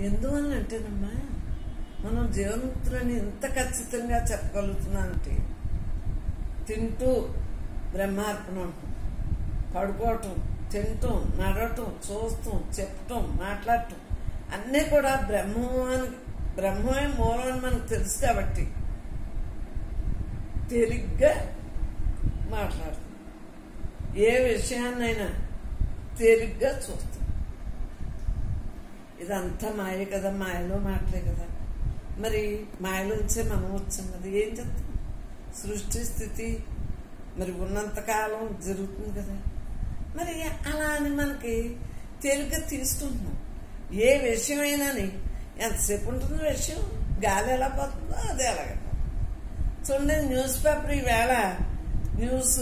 ఎందువల్ల అంటేనమ్మా మనం జీవన్ముక్తులని ఎంత ఖచ్చితంగా చెప్పగలుగుతున్నామంటే తింటూ బ్రహ్మార్పణం పడుకోవటం తినటం నడవటం చూస్తాం చెప్పటం మాట్లాడటం అన్నీ కూడా బ్రహ్మానికి బ్రహ్మమే మూలం అని మనకు తెలుసు కాబట్టి తేలిగ్గా మాట్లాడుతాం ఏ విషయాన్నైనా తేలిగ్గా చూస్తాం ఇదంతా మాయ కదా మాయలో మాటలే కదా మరి మాయలోంచే మనం వచ్చాం కదా ఏం చెప్తాం సృష్టి స్థితి మరి ఉన్నంతకాలం జరుగుతుంది కదా మరి అలా అని మనకి తేలిగ్గా తీసుకుంటున్నాం ఏ విషయమైనాని ఎంతసేపు ఉంటుంది విషయం గాలి ఎలా పోతుందో అదే అలాగే పోతుంది. చూడండి న్యూస్ పేపర్ ఈవేళ న్యూస్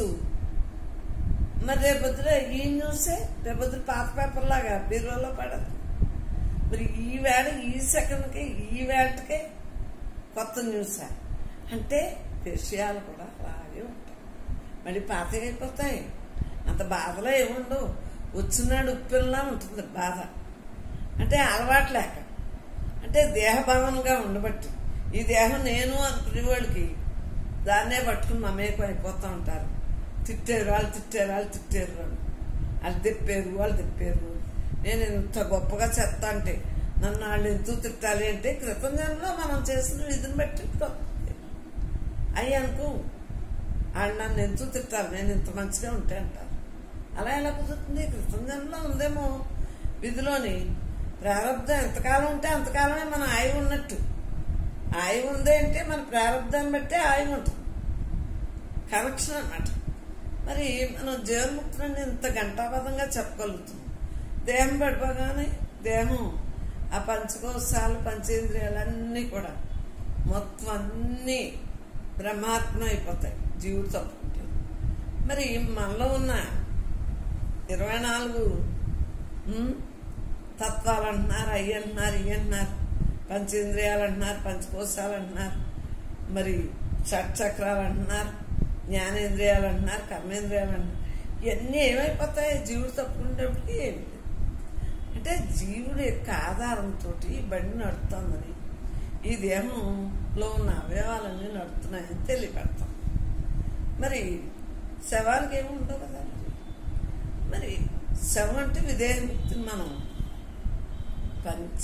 మరి రేపొద్దున ఈ న్యూసే రేపొద్దున పాత పేపర్ లాగా బీరువాలో పడదు మరి ఈ వేళ ఈ సెకండ్కి ఈ వేటకే కొత్త న్యూస్ అంటే విషయాలు కూడా అలాగే ఉంటాయి మళ్ళీ పాతగా అయిపోతాయి అంత బాధలో ఏముండవు వచ్చినాడు ఉప్పిల్లా ఉంటుంది బాధ అంటే అలవాటు లేక అంటే దేహభావనగా ఉండబట్టి ఈ దేహం నేను అనుకునే వాళ్ళకి దాన్నే పట్టుకుని మమేకం అయిపోతూ ఉంటారు తిట్టారు వాళ్ళు తిట్టారు వాళ్ళు తిట్టారు వాళ్ళు వాళ్ళు తిప్పారు వాళ్ళు తిప్పారు నేను ఇంత గొప్పగా చెత్త అంటే నన్ను వాళ్ళు ఎందుకు తిట్టాలి అంటే క్రితం జన్మలో మనం చేసిన విధిని బట్టి వస్తుంది. అయ్యి అనుకో వాళ్ళు నన్ను ఎందుకు తిట్టాలి నేను ఇంత మంచిగా ఉంటే అంటారు అలా ఎలా కుదురుతుంది క్రితం జన్మలో ఉందేమో విధిలోని ప్రారంధం ఎంతకాలం ఉంటే అంతకాలమే మన ఆయువు ఉన్నట్టు ఆయువు ఉంది అంటే మన ప్రారంధాన్ని బట్టే ఆయువు ఉంటుంది కనెక్షన్ అన్నమాట మరి మనం జీవన్ముక్తులని ఇంత గంటాబద్ధంగా చెప్పగలుగుతాం దేహం పడిపోగానే దేహం ఆ పంచకోశాలు పంచేంద్రియాలన్నీ కూడా మొత్తం అన్నీ బ్రహ్మాత్మ అయిపోతాయి జీవుడు తప్పుకుంటే మరి మనలో ఉన్న ఇరవై నాలుగు ఉమ్, తత్వాలు అంటున్నారు అయ్యి అంటున్నారు ఇవి అంటున్నారు పంచేంద్రియాలు అంటున్నారు పంచకోశాలు అంటున్నారు మరి షట్చక్రాలు అంటున్నారు జ్ఞానేంద్రియాలు అంటున్నారు కర్మేంద్రియాలు అంటున్నారు ఇవన్నీ ఏమైపోతాయి జీవుడు తప్పుకునేటప్పటికి ఏమి లేదు అంటే జీవుడి యొక్క ఆధారంతో బండి నడుస్తుందని ఈ దేహంలో ఉన్న అవయవాలన్నీ నడుతున్నాయని తెలియపెడతాం మరి శవానికి ఏమి ఉండవు కదా మరి మరి శవం అంటే విదేహముక్తిని మనం పంచ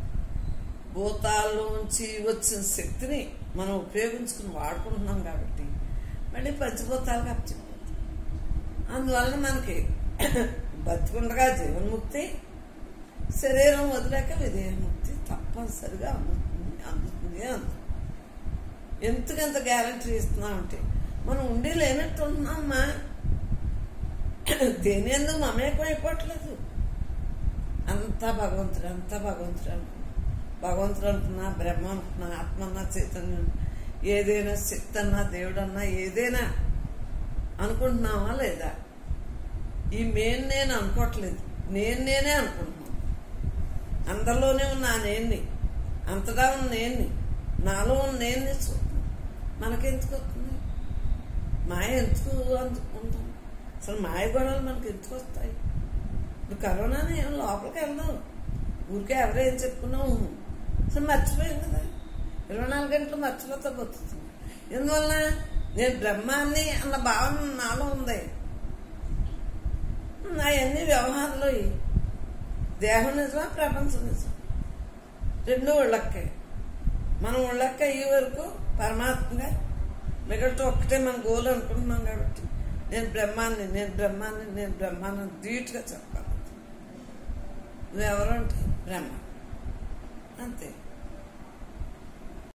భూతాల్లోంచి వచ్చిన శక్తిని మనం ఉపయోగించుకుని వాడుకుంటున్నాం కాబట్టి మళ్ళీ పంచభూతాలకు అప్పచెప్పాలి అందువలన మనకి బతికుండగా జీవన్ముక్తి శరీరం వదిలేక విధేయముక్తి తప్పనిసరిగా అందుతుంది అందుతుంది అందుతుంది ఎందుకంత గ్యారంటీ ఇస్తున్నామంటే మనం ఉండి లేనట్టు ఉంటున్నామా దేని ఎందుకు మమేకం అయిపోవట్లేదు అంతా భగవంతుడు అంతా భగవంతుడు అనుకున్నా భగవంతుడు అనుకున్నా బ్రహ్మ అనుకున్నా ఆత్మ అన్నా చైతన్యం ఏదైనా శక్తి అన్నా దేవుడు అన్నా ఏదైనా అనుకుంటున్నామా లేదా ఈ మేన్ నేను అనుకోవట్లేదు నేను నేనే అనుకుంటున్నాను అందరిలోనే ఉన్న ఆ నేన్ని అంతటా ఉన్న నేన్ని నాలో ఉన్న నేన్ని చూస్తున్నాను మనకెందుకు వస్తుంది మాయ ఎందుకు అందు- ఉంటుంది అసలు మాయ గొడవలు మనకి ఎందుకు వస్తాయి ఇప్పుడు కరోనాని ఏం లోపలికి వెళ్దాం ఊరికే ఎవరో ఏం చెప్పుకున్నాం అసలు మర్చిపోయాం కదా ఇరవై నాలుగు గంటలు మర్చిపోతా బతుకుతుంది ఎందువల్ల నేను బ్రహ్మాన్ని అన్న భావన నాలో ఉంది అవన్నీ వ్యవహారంలో ఇవి. దేహం నిజమా ప్రపంచం నిజం రెండు ఒళ్ళక్కే మనం ఒళ్ళక్క అయ్యే వరకు పరమాత్మగా మిగతా ఒక్కటే మన గోల్ అనుకుంటున్నాం కాబట్టి నేను బ్రహ్మాన్ని నేను బ్రహ్మాన్ని నేను బ్రహ్మాన్ని ధీటుగా చెప్పాలి నువ్వెవరు అంటే బ్రహ్మ అంతే